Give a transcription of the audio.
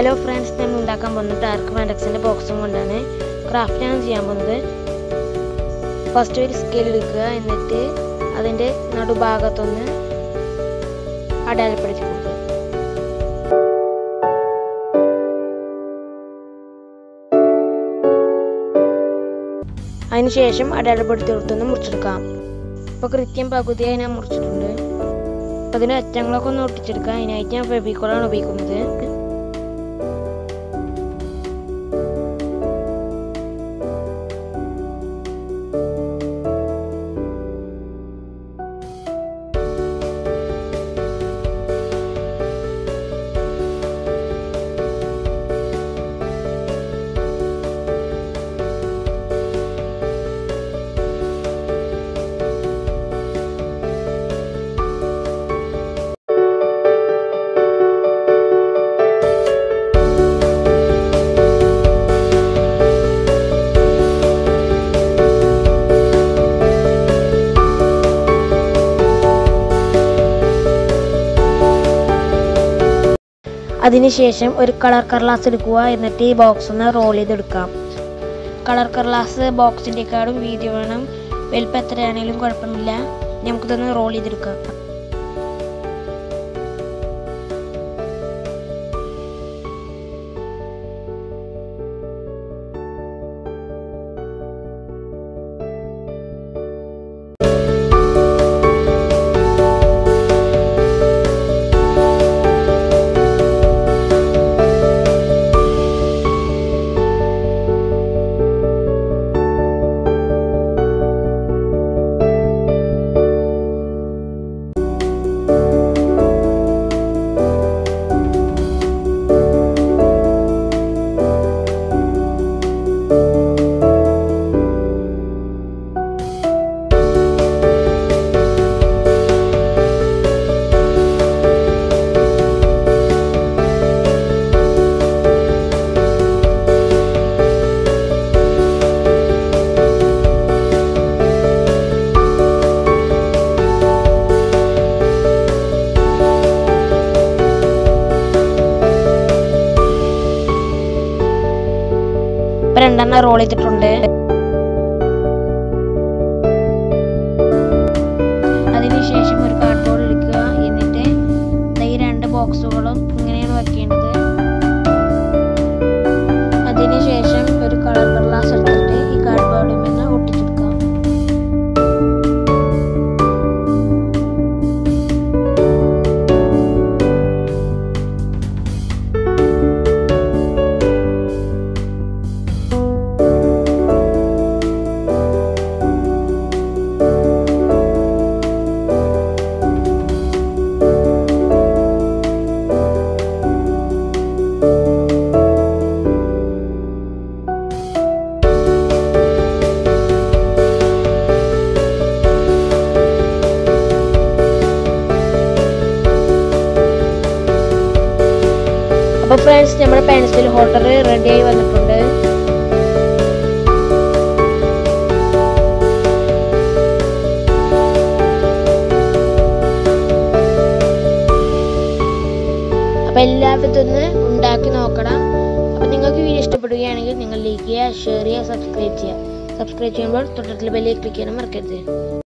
hello friends നമ്മൾ ഉണ്ടാക്കാൻ പോകുന്നത് ഡാർക്ക് മാൻഡക്സിൻ്റെ ബോക്സും കൊണ്ടാണ് ക്രാഫ്റ്റാണ് ചെയ്യാൻ പോകുന്നത് ഫസ്റ്റ് ഒരു സ്കെയിൽ എടുക്കുക എന്നിട്ട് അതിൻ്റെ നടുഭാഗത്തൊന്ന് അടയാളപ്പെടുത്തി കൊടുക്കുക അതിനുശേഷം അടയാളപ്പെടുത്തി കൊടുത്തൊന്ന് മുറിച്ചെടുക്കാം ഇപ്പോൾ കൃത്യം പകുതിയായി ഞാൻ മുറിച്ചിട്ടുണ്ട് അതിന് അറ്റങ്ങളൊക്കെ ഒന്ന് ഒട്ടിച്ചെടുക്കാം അതിനായിട്ട് ഞാൻ ഫെബിക്കോളാണ് ഉപയോഗിക്കുന്നത് അതിനുശേഷം ഒരു കളർ കർലാസ് എടുക്കുക എന്നിട്ട് ഈ ബോക്സ് ഒന്ന് റോൾ ചെയ്തെടുക്കാം കളർ കർലാസ് ബോക്സിൻ്റെക്കാളും വീതി വേണം വലിപ്പം എത്രയാണെങ്കിലും കുഴപ്പമില്ല നമുക്കിതൊന്ന് റോൾ ചെയ്തെടുക്കാം ഇപ്പം രണ്ടെണ്ണം റോൾ ചെയ്തിട്ടുണ്ട് അതിനുശേഷം ഒരു കാർഡ്ബോർഡ് എടുക്കുക എന്നിട്ട് ഈ രണ്ട് ബോക്സുകളും ഇങ്ങനെയാണ് വെക്കേണ്ടത് അതിനുശേഷം ഒരു കളർ ഗ്ലാസ് എടുത്തിട്ട് ഈ കാർഡ്ബോർഡിൽ നിന്ന് ഒട്ടിച്ചെടുക്കാം അപ്പോൾ ഫ്രണ്ട്സ് നമ്മുടെ പെൻസിൽ ഹോൾഡർ റെഡി ആയി വന്നിട്ടുണ്ട് അപ്പോൾ എല്ലാവരും ഇതൊന്ന് ഉണ്ടാക്കി നോക്കണം അപ്പോൾ നിങ്ങൾക്ക് വീഡിയോ ഇഷ്ടപ്പെടുകയാണെങ്കിൽ നിങ്ങൾ ലൈക്ക് ചെയ്യുക ഷെയർ ചെയ്യുക സബ്സ്ക്രൈബ് ചെയ്യുക സബ്സ്ക്രൈബ് ചെയ്യുമ്പോൾ തൊട്ടത്തിൽ ബെല്ലിൽ ക്ലിക്ക് ചെയ്യാനും മറക്കരുത്